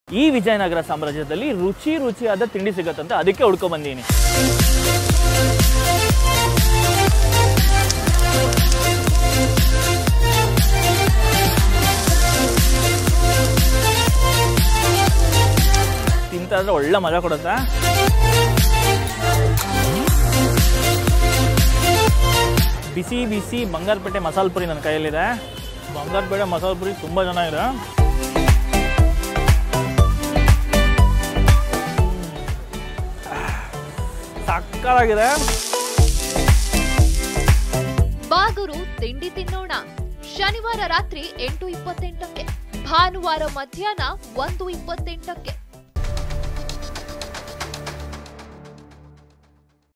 ಈ ವಿಜಯನಗರ ಸಾಮ್ರಾಜ್ಯದಲ್ಲಿ ರುಚಿ ರುಚಿಯಾದ ತಿಂಡಿ ಸಿಗತ್ತಂತೆ ಅದಕ್ಕೆ ಹುಡ್ಕೊಂಡ್ ಬಂದೀನಿ ತಿಂತಾ ಇದ್ರೆ ಒಳ್ಳೆ ಮಜಾ ಕೊಡುತ್ತಾ ಬಿಸಿ ಬಿಸಿ ಬಂಗಾರಪೇಟೆ ಮಸಾಲ ಪುರಿ ನನ್ನ ಕೈಯಲ್ಲಿದೆ ಬಂಗಾರಪೇಟೆ ಮಸಾಲ ಪುರಿ ತುಂಬ ಚೆನ್ನಾಗಿದೆ ಸಕ್ಕತ್ತಾಗಿದೆ ಬಾಗುರು ತಿಂಡಿ ತಿನ್ನೋಣ ಶನಿವಾರ ರಾತ್ರಿ ಎಂಟು ಇಪ್ಪತ್ತೆಂಟಕ್ಕೆ ಭಾನುವಾರ ಮಧ್ಯಾಹ್ನ ಒಂದು ಇಪ್ಪತ್ತೆಂಟಕ್ಕೆ